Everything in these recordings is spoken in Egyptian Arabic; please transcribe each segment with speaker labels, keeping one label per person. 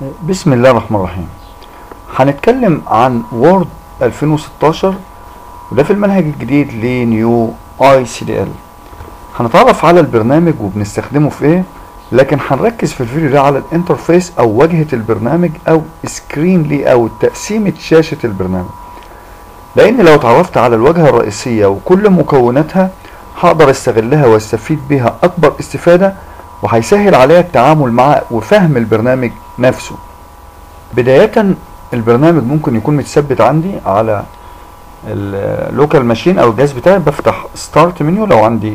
Speaker 1: بسم الله الرحمن الرحيم هنتكلم عن وورد 2016 وده في المنهج الجديد لنيو اي سي دي ال هنتعرف على البرنامج وبنستخدمه في ايه لكن هنركز في الفيديو ده على الانترفيس او واجهة البرنامج او سكرين لي او تقسيمة شاشة البرنامج لان لو اتعرفت على الواجهة الرئيسية وكل مكوناتها هقدر استغلها واستفيد بيها اكبر استفادة وهيسهل عليا التعامل مع وفهم البرنامج نفسه بداية البرنامج ممكن يكون متثبت عندي على اللوكال ماشين او الجهاز بتاعي بفتح ستارت منيو لو عندي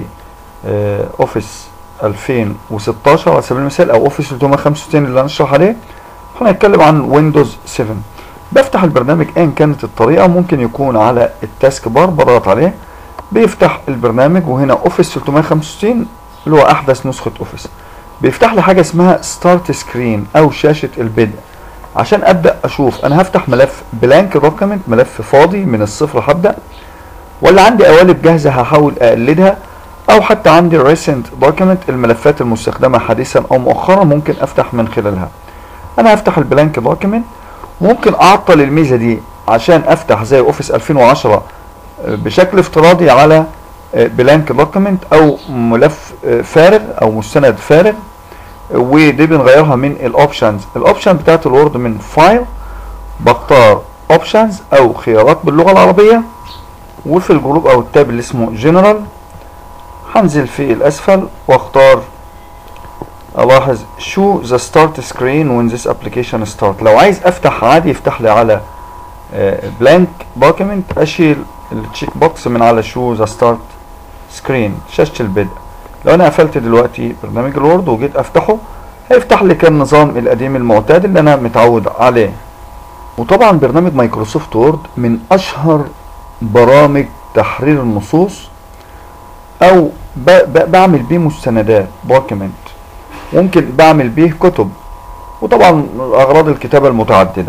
Speaker 1: اوفيس 2016 على سبيل المثال او اوفيس 365 اللي هنشرح عليه هنتكلم عن ويندوز 7 بفتح البرنامج ايا كانت الطريقه ممكن يكون على التاسك بار بضغط عليه بيفتح البرنامج وهنا اوفيس 365 اللي هو احدث نسخه اوفيس بيفتح لي حاجه اسمها ستارت سكرين او شاشه البدء عشان ابدا اشوف انا هفتح ملف بلانك دوكيمنت ملف فاضي من الصفر هبدا ولا عندي قوالب جاهزه هحاول اقلدها او حتى عندي ريسنت دوكيمنت الملفات المستخدمه حديثا او مؤخرا ممكن افتح من خلالها انا هفتح البلانك دوكيمنت ممكن اعطل الميزه دي عشان افتح زي اوفيس 2010 بشكل افتراضي على بلانك دوكيمنت او ملف فارغ او مستند فارغ ودي بنغيرها من الاوبشنز الاوبشن بتاعت الوورد من فايل بختار اوبشنز او خيارات باللغه العربيه وفي الجروب او التاب اللي اسمه جنرال هنزل في الاسفل واختار الاحظ شو ذا ستارت سكرين وين ذس ابلكيشن ستارت لو عايز افتح عادي يفتح لي على بلانك دوكيمنت اشيل التشيك بوكس من على شو ذا ستارت سكرين شاشه البدء لو انا قفلت دلوقتي برنامج الوورد وجيت افتحه هيفتح لي كالنظام القديم المعتاد اللي انا متعود عليه وطبعا برنامج مايكروسوفت وورد من اشهر برامج تحرير النصوص او ب ب بعمل بيه مستندات دوكيمنت ممكن بعمل بيه كتب وطبعا اغراض الكتابه المتعدده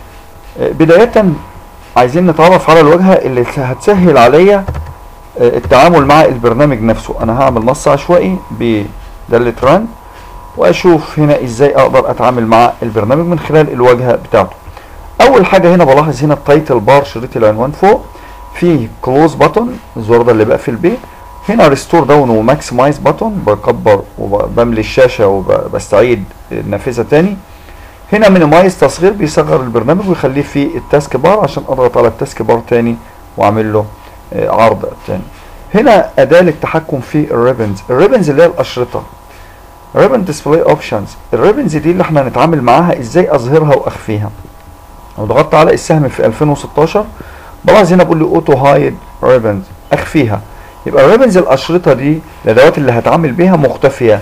Speaker 1: بدايه عايزين نتعرف على الواجهه اللي هتسهل عليا التعامل مع البرنامج نفسه انا هعمل نص عشوائي بدالة ران واشوف هنا ازاي اقدر اتعامل مع البرنامج من خلال الواجهه بتاعته اول حاجه هنا بلاحظ هنا التايتل بار شريط العنوان فوق في كلوز بutton الزرار ده اللي بقفل بيه هنا ريستور داون وماكسمايز بutton بكبر وبملي الشاشه وبستعيد النافذه تاني هنا مينيمايز تصغير بيصغر البرنامج ويخليه في التاسك بار عشان اضغط على التاسك بار تاني واعمل له عرض تاني هنا اداه للتحكم في الريبنز الريبنز اللي هي الاشرطه ريبن ديسبلاي اوبشنز الريبنز دي اللي احنا هنتعامل معاها ازاي اظهرها واخفيها لو ضغطت على السهم في 2016 بلاحظ هنا بقول لي اوتو هايد ريبنز اخفيها يبقى الريبنز الاشرطه دي الادوات اللي هتعامل بيها مختفيه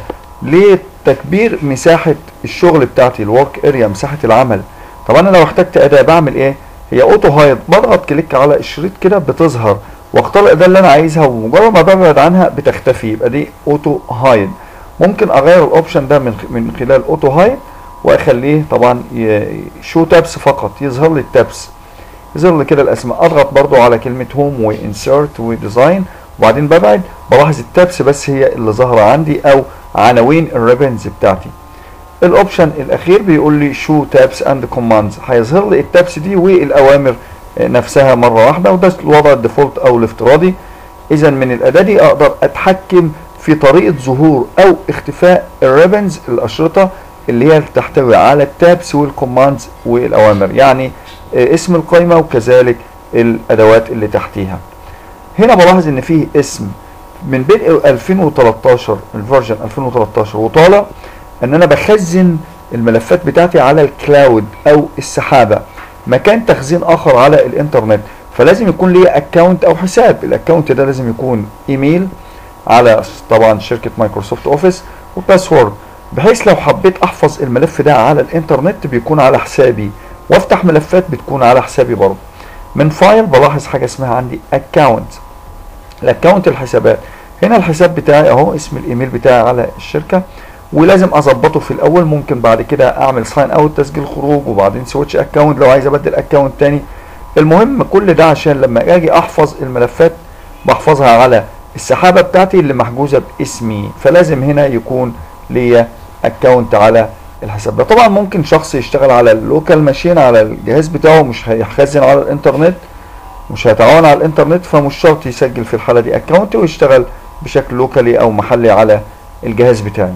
Speaker 1: لتكبير مساحه الشغل بتاعتي الورك اريا مساحه العمل طب انا لو احتجت اداه بعمل ايه هي اوتو هايد بضغط كليك على الشريط كده بتظهر واختار الاداه اللي انا عايزها ومجرد ما ببعد عنها بتختفي يبقى دي اوتو هايد ممكن اغير الاوبشن ده من من خلال اوتو هايد واخليه طبعا شو تابس فقط يظهر لي التابس يظهر لي كده الاسماء اضغط برضو على كلمه هوم وانسيرت وديزاين وبعدين ببعد بلاحظ التابس بس هي اللي ظاهره عندي او عناوين الريبنز بتاعتي الاوبشن الاخير بيقول لي شو تابس اند كوماندز هيظهر لي التابس دي والاوامر نفسها مره واحده وده الوضع الديفولت او الافتراضي اذا من الاداه دي اقدر اتحكم في طريقه ظهور او اختفاء الريبنز الاشرطه اللي هي تحتوي على التابس والكوماندز والاوامر يعني اسم القائمه وكذلك الادوات اللي تحتيها هنا بلاحظ ان فيه اسم من بدء 2013 الفيرجن 2013 وطالع ان انا بخزن الملفات بتاعتي على الكلاود او السحابه مكان تخزين اخر على الانترنت فلازم يكون لي اكونت او حساب الاكونت ده لازم يكون ايميل على طبعا شركه مايكروسوفت اوفيس وباسورد بحيث لو حبيت احفظ الملف ده على الانترنت بيكون على حسابي وافتح ملفات بتكون على حسابي برضه من فايل بلاحظ حاجه اسمها عندي اكونت الاكونت الحسابات هنا الحساب بتاعي اهو اسم الايميل بتاعي على الشركه ولازم اظبطه في الاول ممكن بعد كده اعمل ساين اوت تسجيل خروج وبعدين سويتش اكونت لو عايز ابدل اكونت تاني المهم كل ده عشان لما اجي احفظ الملفات بحفظها على السحابه بتاعتي اللي محجوزه باسمي فلازم هنا يكون ليا اكونت على الحساب ده طبعا ممكن شخص يشتغل على اللوكال ماشين على الجهاز بتاعه مش هيخزن على الانترنت مش هيتعاون على الانترنت فمش شرط يسجل في الحالة دي اكونت ويشتغل بشكل لوكالي او محلي على الجهاز بتاعي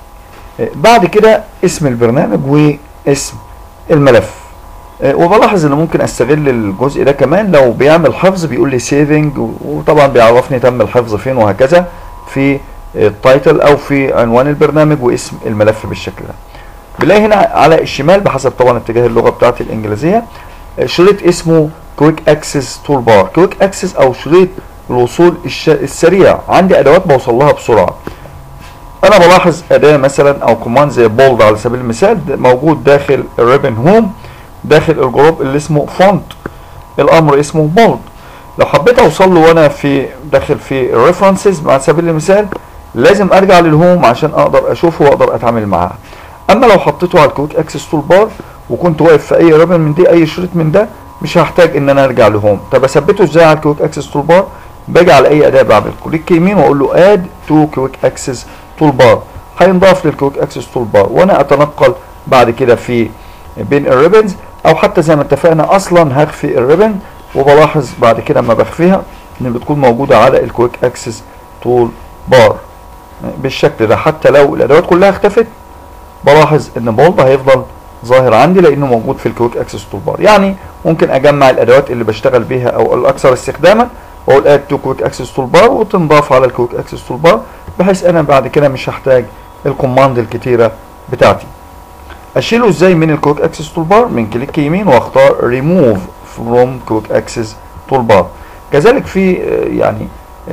Speaker 1: بعد كده اسم البرنامج واسم الملف وبلاحظ ان ممكن استغل الجزء ده كمان لو بيعمل حفظ بيقول لي سيفنج وطبعا بيعرفني تم الحفظ فين وهكذا في التايتل او في عنوان البرنامج واسم الملف بالشكل ده بنلاقي هنا على الشمال بحسب طبعا اتجاه اللغه بتاعتي الانجليزيه شريط اسمه كويك اكسس تول بار كويك اكسس او شريط الوصول السريع عندي ادوات بوصل لها بسرعه انا بلاحظ اداه مثلا او كوماند زي بولد على سبيل المثال موجود داخل الريبن هوم داخل الجروب اللي اسمه فونت الامر اسمه بولد لو حبيت اوصل له وانا في داخل في الريفرنسز على سبيل المثال لازم ارجع للهوم عشان اقدر اشوفه واقدر اتعامل معاه اما لو حطيته على الكويك اكسس تول بار وكنت واقف في اي ريبن من دي اي شريط من ده مش هحتاج ان انا ارجع لهوم طب اثبته ازاي على الكويك اكسس تول بار باجي على اي اداه بعمل كليك يمين واقول له اد تو كويك اكسس تول بار هينضاف للكويك اكسس تول بار وانا اتنقل بعد كده في بين الريبنز او حتى زي ما اتفقنا اصلا هخفي الريبن وبلاحظ بعد كده اما بخفيها ان بتكون موجوده على الكويك اكسس تول بار بالشكل ده حتى لو الادوات كلها اختفت بلاحظ ان بولد هيفضل ظاهر عندي لانه موجود في الكويك اكسس تول بار يعني ممكن اجمع الادوات اللي بشتغل بيها او الاكثر استخداما واقول اد تو كويك اكسس تول بار وتنضاف على الكويك اكسس تول بار بحيث انا بعد كده مش هحتاج الكوماند الكتيره بتاعتي اشيله ازاي من الكويك اكسس تول بار من كليك يمين واختار ريموف فروم كويك اكسس تول بار كذلك في يعني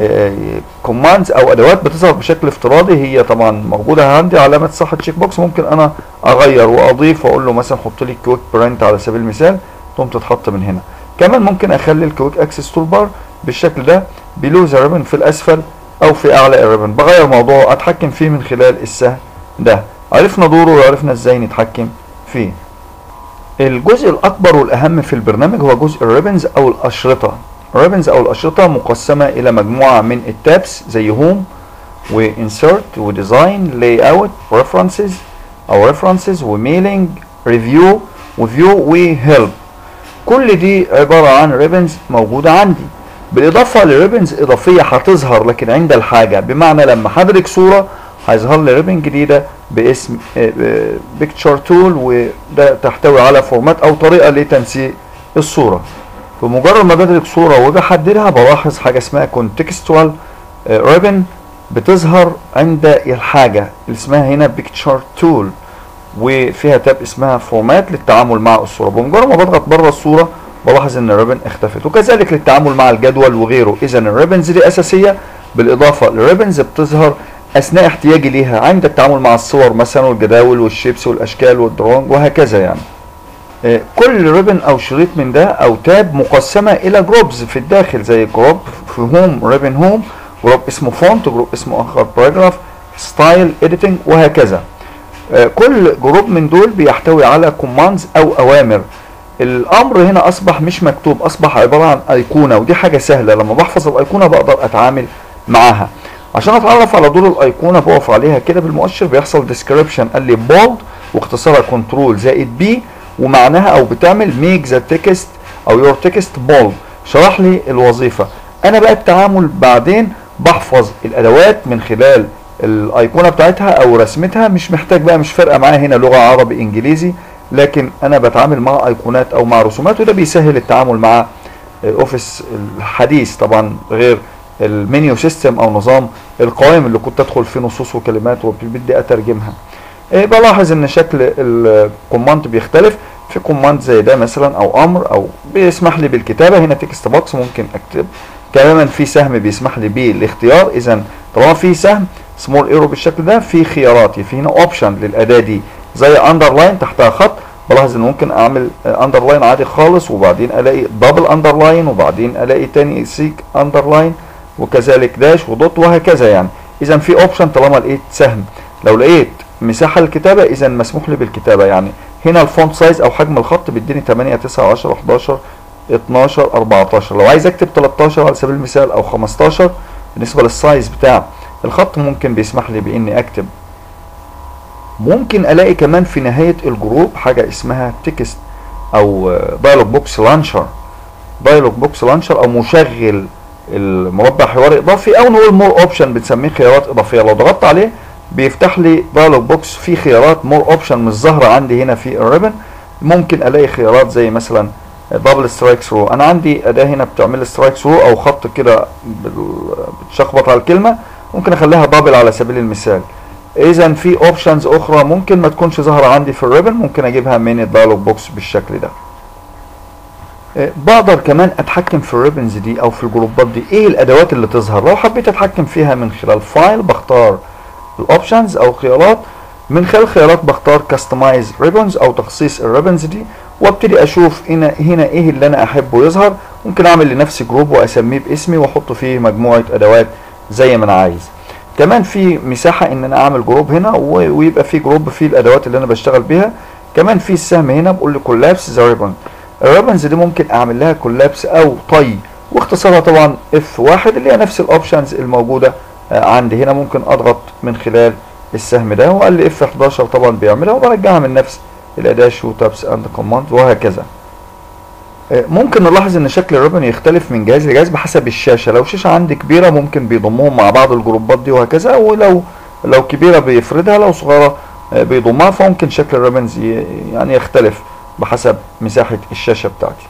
Speaker 1: كوماندز او ادوات بتظهر بشكل افتراضي هي طبعا موجوده عندي علامه صح تشيك بوكس ممكن انا اغير واضيف واقول له مثلا حط لي كويك برنت على سبيل المثال تقوم تتحط من هنا كمان ممكن اخلي الكويك اكسس تول بار بالشكل ده بلو ذا ريبن في الاسفل او في اعلى الريبن بغير موضوع اتحكم فيه من خلال السهم ده عرفنا دوره وعرفنا ازاي نتحكم فيه الجزء الاكبر والاهم في البرنامج هو جزء الريبنز او الاشرطه الريبنز او الاشرطه مقسمه الى مجموعه من التابس زي هوم وانسرت وديزاين لاي اوت ريفرنسز او ريفرنسز وميلينج ريفيو وفيو وهيلب كل دي عباره عن ريبنز موجوده عندي بالاضافه لريبنز اضافيه هتظهر لكن عند الحاجه بمعنى لما حضرتك صوره هيظهر لي ريبن جديده باسم بيكتشر تول وده تحتوي على فورمات او طريقه لتنسيق الصوره بمجرد ما بدرك صوره وبحددها بلاحظ حاجه اسمها كونتكستوال ريبن بتظهر عند الحاجه اللي اسمها هنا بيكتشر تول وفيها تاب اسمها فورمات للتعامل مع الصوره بمجرد ما بضغط بره الصوره بلاحظ ان الريبن اختفت وكذلك للتعامل مع الجدول وغيره اذا الريبنز دي اساسيه بالاضافه للريبنز بتظهر اثناء احتياجي ليها عند التعامل مع الصور مثلا والجداول والشيبس والاشكال والدرونج وهكذا يعني كل ريبن او شريط من ده او تاب مقسمه الى جروبز في الداخل زي جروب في هوم ريبن هوم جروب اسمه فونت جروب اسمه اخر باراجراف ستايل اديتنج وهكذا كل جروب من دول بيحتوي على كوماندز او اوامر الامر هنا اصبح مش مكتوب اصبح عباره عن ايقونه ودي حاجه سهله لما بحفظ الايقونه بقدر اتعامل معاها عشان اتعرف على دور الايقونه بقف عليها كده بالمؤشر بيحصل ديسكريبشن قال لي بولد واختصارها كنترول زائد بي ومعناها او بتعمل ميك ذا تكست او يور تكست بولد شرح لي الوظيفه انا بقى التعامل بعدين بحفظ الادوات من خلال الايقونه بتاعتها او رسمتها مش محتاج بقى مش فارقه معايا هنا لغه عربي انجليزي لكن انا بتعامل مع ايقونات او مع رسومات وده بيسهل التعامل مع الاوفيس الحديث طبعا غير المنيو سيستم او نظام القوائم اللي كنت ادخل فيه نصوص وكلمات وبدي اترجمها إيه بلاحظ ان شكل الكوماند بيختلف في كوماند زي ده مثلا او امر او بيسمح لي بالكتابه هنا تكست بوكس ممكن اكتب كمان في سهم بيسمح لي بالاختيار اذا طالما في سهم سمول ايرو بالشكل ده في خيارات في هنا اوبشن للاداه دي زي اندرلاين تحتها خط بلاحظ ان ممكن اعمل اندرلاين عادي خالص وبعدين الاقي دبل اندرلاين وبعدين الاقي تاني سيك اندرلاين وكذلك داش ودوت وهكذا يعني اذا في اوبشن طالما لقيت سهم لو لقيت مساحه للكتابه اذا مسموح لي بالكتابه يعني هنا الفونت سايز او حجم الخط بيديني 8 9 10 11 12 14 لو عايز اكتب 13 على سبيل المثال او 15 بالنسبه للسايز بتاع الخط ممكن بيسمح لي باني اكتب ممكن الاقي كمان في نهاية الجروب حاجة اسمها تكست او دايلوج بوكس لانشر دايلوج بوكس لانشر او مشغل المربع حواري اضافي او نقول مور اوبشن بنسميه خيارات اضافيه لو ضغطت عليه بيفتح لي دايلوج بوكس فيه خيارات مور اوبشن مش ظاهره عندي هنا في الريبن ممكن الاقي خيارات زي مثلا دبل سترايك ثرو انا عندي اداه هنا بتعمل سترايك ثرو او خط كده بتشخبط على الكلمه ممكن اخليها دبل على سبيل المثال اذا في اوبشنز اخرى ممكن ما تكونش ظاهره عندي في الريبن ممكن اجيبها من الدايلوج بوكس بالشكل ده بقدر كمان اتحكم في الريبنز دي او في الجروبات دي ايه الادوات اللي تظهر لو حبيت اتحكم فيها من خلال فايل بختار الاوبشنز او خيارات من خلال خيارات بختار كاستمايز ريبنز او تخصيص الريبنز دي وابتدي اشوف هنا هنا ايه اللي انا احبه يظهر ممكن اعمل لنفسي جروب واسميه باسمي واحط فيه مجموعه ادوات زي ما انا عايز كمان في مساحه ان انا اعمل جروب هنا ويبقى في جروب فيه الادوات اللي انا بشتغل بيها كمان في السهم هنا بقول لي كولابس ذا ريبن الريبنز دي ممكن اعمل لها كولابس او طي واختصارها طبعا اف واحد اللي هي نفس الاوبشنز الموجوده عندي هنا ممكن اضغط من خلال السهم ده وقال لي اف 11 طبعا بيعملها وبرجعها من نفس الاداه شو تابس اند كوماند وهكذا ممكن نلاحظ ان شكل الريبن يختلف من جهاز لجهاز بحسب الشاشه لو الشاشه عندي كبيره ممكن بيضمهم مع بعض الجروبات دي وهكذا ولو لو كبيره بيفردها لو صغيره بيضمها فممكن شكل الريبنز يعني يختلف بحسب مساحه الشاشه بتاعتي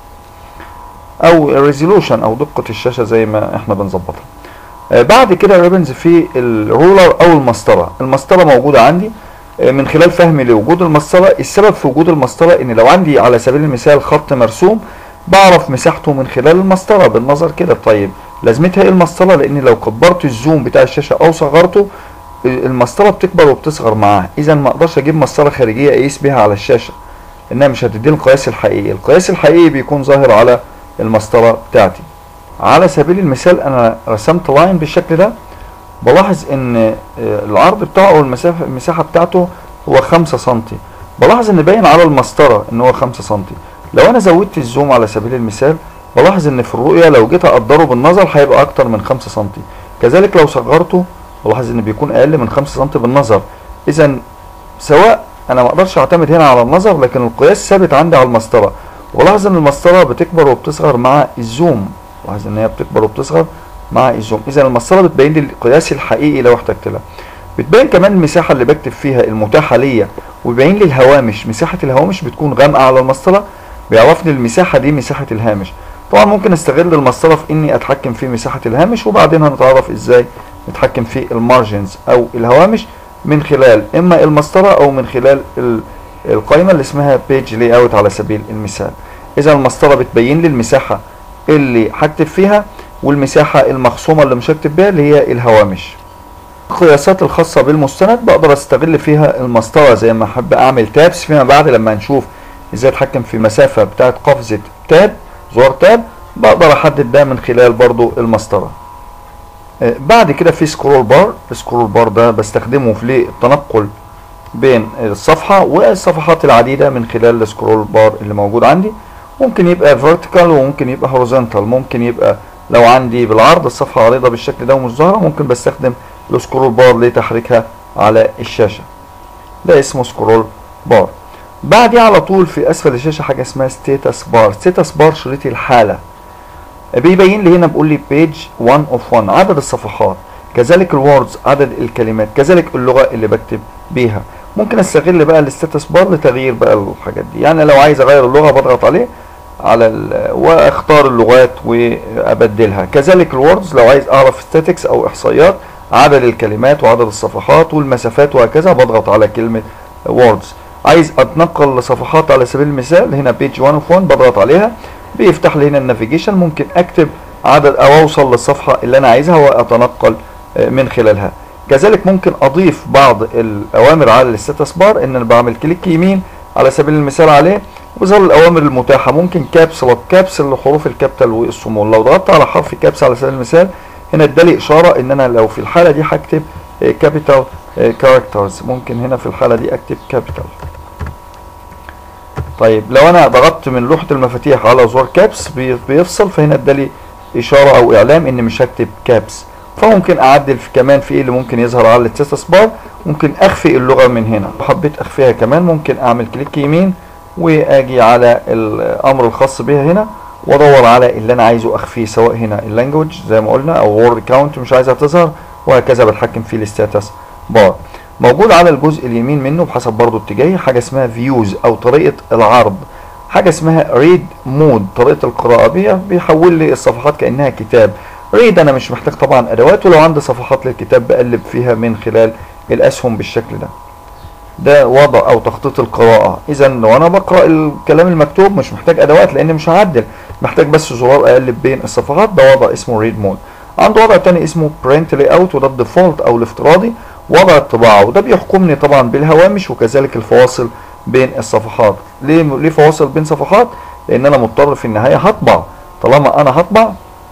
Speaker 1: او الريزولوشن او دقه الشاشه زي ما احنا بنظبطها بعد كده الريبنز في الرولر او المسطره المسطره موجوده عندي من خلال فهمي لوجود المسطره السبب في وجود المسطره ان لو عندي على سبيل المثال خط مرسوم بعرف مساحته من خلال المسطره بالنظر كده طيب لازمتها ايه المسطره لان لو كبرت الزوم بتاع الشاشه او صغرته المسطره بتكبر وبتصغر معاها اذا ما اقدرش اجيب مسطره خارجيه اقيس بيها على الشاشه لانها مش هتديني القياس الحقيقي القياس الحقيقي بيكون ظاهر على المسطره بتاعتي على سبيل المثال انا رسمت لاين بالشكل ده بلاحظ ان العرض بتاعه او المسافه المساحه بتاعته هو 5 سم بلاحظ ان باين على المسطره ان هو 5 سم لو انا زودت الزوم على سبيل المثال بلاحظ ان في الرؤيه لو جيت اقدره بالنظر هيبقى اكتر من 5 سم كذلك لو صغرته بلاحظ ان بيكون اقل من 5 سم بالنظر اذا سواء انا ما اقدرش اعتمد هنا على النظر لكن القياس ثابت عندي على المسطره ولاحظ ان المسطره بتكبر وبتصغر مع الزوم لاحظ ان هي بتكبر وبتصغر مع الزوم اذا المسطره بتبين لي القياس الحقيقي لو احتجت لها بتبين كمان المساحه اللي بكتب فيها المتاحه ليا وبيبين لي الهوامش مساحه الهوامش بتكون غامقه على المسطره بيعرفني المساحه دي مساحه الهامش طبعا ممكن استغل المسطره في اني اتحكم في مساحه الهامش وبعدين هنتعرف ازاي نتحكم في المارجنز او الهوامش من خلال اما المسطره او من خلال القائمه اللي اسمها بيج لاي اوت على سبيل المثال اذا المسطره بتبين لي المساحه اللي هكتب فيها والمساحة المخصومة اللي مش هكتب بيها اللي هي الهوامش القياسات الخاصة بالمستند بقدر استغل فيها المسطرة زي ما احب اعمل تابس فيما بعد لما نشوف ازاي اتحكم في مسافة بتاعت قفزة تاب زرار تاب بقدر احدد ده من خلال برضو المسطرة بعد كده في سكرول بار السكرول بار ده بستخدمه في للتنقل بين الصفحة والصفحات العديدة من خلال السكرول بار اللي موجود عندي ممكن يبقى فيرتيكال وممكن يبقى هوريزونتال ممكن يبقى لو عندي بالعرض الصفحة عريضة بالشكل ده ومش ظاهرة ممكن بستخدم السكرول بار لتحريكها على الشاشة ده اسمه سكرول بار بعديه على طول في اسفل الشاشة حاجة اسمها ستيتس بار ستيتس بار شريط الحالة بيبين لي هنا بيقول لي بيج 1 اوف 1 عدد الصفحات كذلك الوردز عدد الكلمات كذلك اللغة اللي بكتب بيها ممكن استغل بقى الستاتس بار لتغيير بقى الحاجات دي يعني لو عايز اغير اللغة بضغط عليه على واختار اللغات وابدلها كذلك الوردز لو عايز اعرف statics او احصائيات عدد الكلمات وعدد الصفحات والمسافات وهكذا بضغط على كلمة ووردز عايز اتنقل لصفحات على سبيل المثال هنا بيج 1 اوف 1 بضغط عليها بيفتح لي هنا النافيجيشن ممكن اكتب عدد او اوصل للصفحة اللي انا عايزها واتنقل من خلالها كذلك ممكن اضيف بعض الاوامر على الستاتس بار ان انا بعمل كليك يمين على سبيل المثال عليه وظهر الاوامر المتاحه ممكن كابس لوك كابس لحروف الكابيتال والصمول لو ضغطت على حرف كابس على سبيل المثال هنا ادالي اشاره ان انا لو في الحاله دي هكتب كابيتال كاركترز ممكن هنا في الحاله دي اكتب كابيتال طيب لو انا ضغطت من لوحه المفاتيح على زرار كابس بيفصل فهنا ادالي اشاره او اعلام ان مش هكتب كابس فممكن اعدل في كمان في ايه اللي ممكن يظهر على الستاتس بار ممكن اخفي اللغه من هنا لو حبيت اخفيها كمان ممكن اعمل كليك يمين واجي على الامر الخاص بها هنا وادور على اللي انا عايزه اخفيه سواء هنا اللانجوج زي ما قلنا او وورد كاونت مش عايزها تظهر وهكذا بتحكم في الستاتس بار موجود على الجزء اليمين منه بحسب برضو اتجاهي حاجه اسمها فيوز او طريقه العرض حاجه اسمها ريد مود طريقه القراءه بيها بيحول لي الصفحات كانها كتاب ريد انا مش محتاج طبعا ادوات ولو عندي صفحات للكتاب بقلب فيها من خلال الاسهم بالشكل ده ده وضع او تخطيط القراءة اذا لو انا بقرأ الكلام المكتوب مش محتاج ادوات لان مش هعدل محتاج بس زرار اقلب بين الصفحات ده وضع اسمه ريد مود عنده وضع تاني اسمه برنت لاي اوت وده الديفولت او الافتراضي وضع الطباعة وده بيحكمني طبعا بالهوامش وكذلك الفواصل بين الصفحات ليه ليه فواصل بين صفحات لان انا مضطر في النهاية هطبع طالما انا هطبع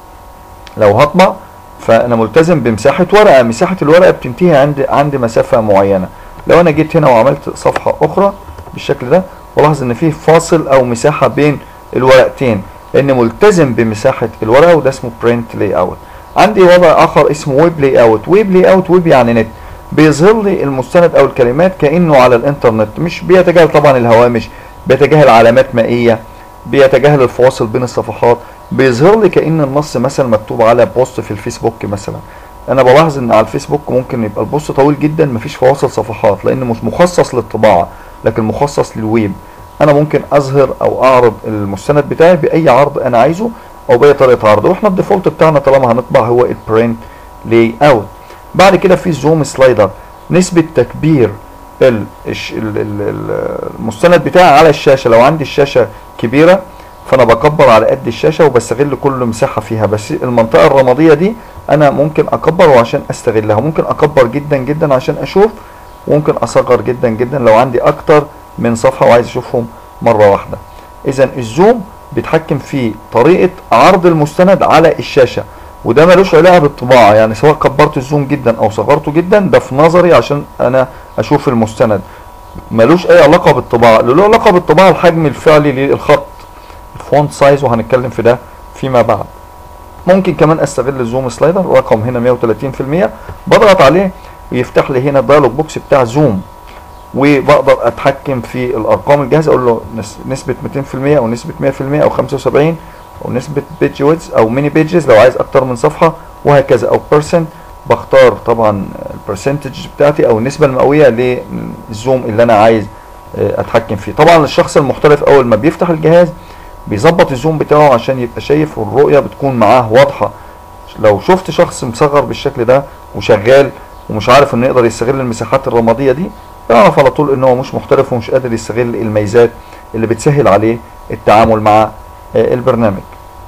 Speaker 1: لو هطبع فانا ملتزم بمساحة ورقة مساحة الورقة بتنتهي عند عند مسافة معينة لو انا جيت هنا وعملت صفحة اخرى بالشكل ده ولاحظ ان فيه فاصل او مساحة بين الورقتين لان ملتزم بمساحة الورقة وده اسمه print layout عندي وضع اخر اسمه ويب لاي اوت ويب لاي اوت ويب يعني نت بيظهر لي المستند او الكلمات كانه على الانترنت مش بيتجاهل طبعا الهوامش بيتجاهل علامات مائيه بيتجاهل الفواصل بين الصفحات بيظهر لي كان النص مثلا مكتوب على بوست في الفيسبوك مثلا انا بلاحظ ان على الفيسبوك ممكن يبقى البوست طويل جدا مفيش فواصل صفحات لانه مش مخصص للطباعه لكن مخصص للويب انا ممكن اظهر او اعرض المستند بتاعي باي عرض انا عايزه او باي طريقه عرض واحنا الديفولت بتاعنا طالما هنطبع هو البرنت لاي اوت بعد كده في زوم سلايدر نسبه تكبير ال- الش- ال- ال- ال- المستند بتاعي على الشاشه لو عندي الشاشه كبيره فانا بكبر على قد الشاشه وبستغل كل مساحه فيها بس المنطقه الرماديه دي انا ممكن اكبر عشان استغلها ممكن اكبر جدا جدا عشان اشوف وممكن اصغر جدا جدا لو عندي اكتر من صفحه وعايز اشوفهم مره واحده اذا الزوم بيتحكم في طريقه عرض المستند على الشاشه وده ملوش علاقه بالطباعه يعني سواء كبرت الزوم جدا او صغرته جدا ده في نظري عشان انا اشوف المستند ملوش اي علاقه بالطباعه اللي له علاقه بالطباعه الحجم الفعلي للخط الفونت سايز وهنتكلم في ده فيما بعد ممكن كمان استغل الزوم سلايدر رقم هنا 130% بضغط عليه ويفتح لي هنا الدايلوج بوكس بتاع زوم وبقدر اتحكم في الارقام الجاهزه اقول له نس- نسبه 200% او نسبه 100% او 75 او نسبه بيج ويدز او ميني بيجز لو عايز اكتر من صفحه وهكذا او بيرسنت بختار طبعا البرسنتج بتاعتي او النسبه المئويه للزوم اللي انا عايز آه، اتحكم فيه طبعا الشخص المحترف اول ما بيفتح الجهاز بيظبط الزوم بتاعه عشان يبقى شايف والرؤيه بتكون معاه واضحه لو شفت شخص مصغر بالشكل ده وشغال ومش عارف انه يقدر يستغل المساحات الرماديه دي اعرف على طول ان هو مش محترف ومش قادر يستغل الميزات اللي بتسهل عليه التعامل مع آه، البرنامج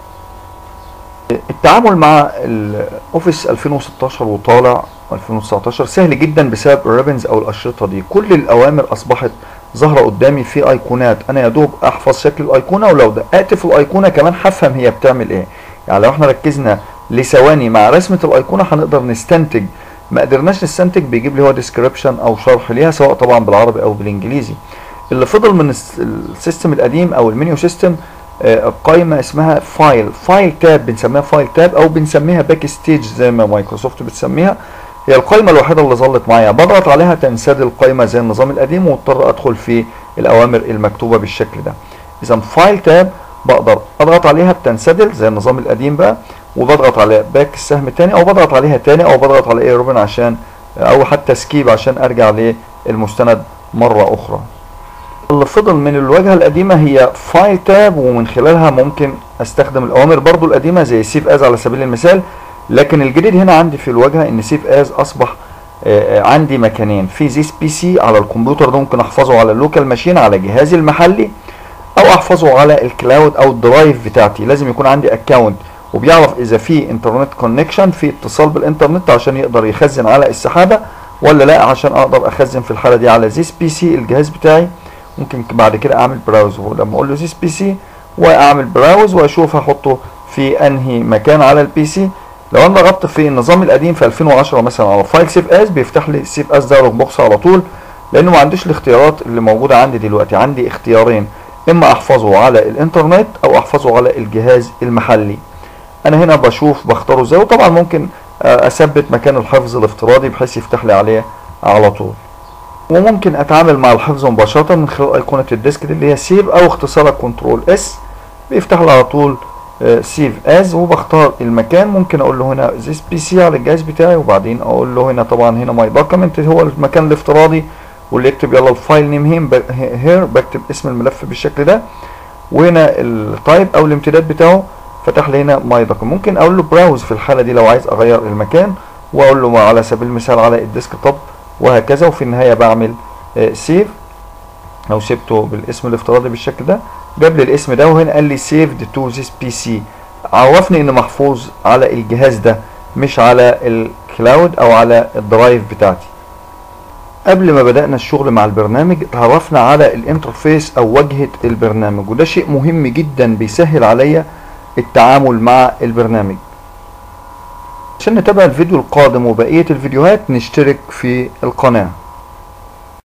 Speaker 1: التعامل مع الاوفيس 2016 وطالع 2019 سهل جدا بسبب الريبنز او الاشرطه دي كل الاوامر اصبحت ظاهره قدامي في ايقونات انا يا دوب احفظ شكل الايقونه ولو دققت في الايقونه كمان هفهم هي بتعمل ايه يعني لو احنا ركزنا لثواني مع رسمه الايقونه هنقدر نستنتج ما قدرناش نستنتج بيجيب لي هو ديسكريبشن او شرح ليها سواء طبعا بالعربي او بالانجليزي اللي فضل من الس- السيستم القديم او المنيو سيستم آه، قائمه اسمها فايل فايل تاب بنسميها فايل تاب او بنسميها باك ستيج زي ما مايكروسوفت بتسميها هي القائمه الوحيده اللي ظلت معايا بضغط عليها تنسد القائمه زي النظام القديم واضطر ادخل في الاوامر المكتوبه بالشكل ده اذا فايل تاب بقدر اضغط عليها بتنسدل زي النظام القديم بقى وبضغط على باك السهم تاني او بضغط عليها تاني او بضغط على ايه روبن عشان او حتى سكيب عشان ارجع للمستند مره اخرى اللي فضل من الواجهه القديمه هي فايل تاب ومن خلالها ممكن استخدم الاوامر برضو القديمه زي سيف از على سبيل المثال لكن الجديد هنا عندي في الواجهه ان سيف از اصبح آه، آه، عندي مكانين في زيس بي سي على الكمبيوتر ده ممكن احفظه على اللوكال ماشين على جهازي المحلي او احفظه على الكلاود او الدرايف بتاعتي لازم يكون عندي اكونت وبيعرف اذا في انترنت كونكشن في اتصال بالانترنت عشان يقدر يخزن على السحابه ولا لا عشان اقدر اخزن في الحاله دي على زيس بي سي الجهاز بتاعي ممكن بعد كده اعمل براوز لما اقول له زيس بي سي واعمل براوز واشوف هحطه في انهي مكان على البي سي لو انا ضغطت في النظام القديم في 2010 مثلا على فايل سيف از بيفتح لي سيف از دايلوج بوكس على طول لانه ما عنديش الاختيارات اللي موجوده عندي دلوقتي عندي اختيارين اما احفظه على الانترنت او احفظه على الجهاز المحلي انا هنا بشوف بختاره ازاي وطبعا ممكن آه، اثبت مكان الحفظ الافتراضي بحيث يفتح لي عليه على طول وممكن اتعامل مع الحفظ مباشرة من خلال ايقونة الديسك دي اللي هي سيف او اختصارها كنترول اس بيفتح لي على طول سيف از وبختار المكان ممكن اقول له هنا ذيس بي سي على الجهاز بتاعي وبعدين اقول له هنا طبعا هنا ماي دوكيمنت هو المكان الافتراضي واللي يكتب يلا الفايل نيم هير بكتب اسم الملف بالشكل ده وهنا التايب او الامتداد بتاعه فتح لي هنا ماي دوكيمنت ممكن اقول له براوز في الحاله دي لو عايز اغير المكان واقول له على سبيل المثال على الديسك توب وهكذا وفي النهايه بعمل سيف لو سبته بالاسم الافتراضي بالشكل ده جاب لي الاسم ده وهنا قال لي سيفد تو ذيس بي سي عرفني ان محفوظ على الجهاز ده مش على الكلاود او على الدرايف بتاعتي قبل ما بدأنا الشغل مع البرنامج تعرفنا على الانترفيس او واجهة البرنامج وده شيء مهم جدا بيسهل عليا التعامل مع البرنامج عشان نتابع الفيديو القادم وبقية الفيديوهات نشترك في القناة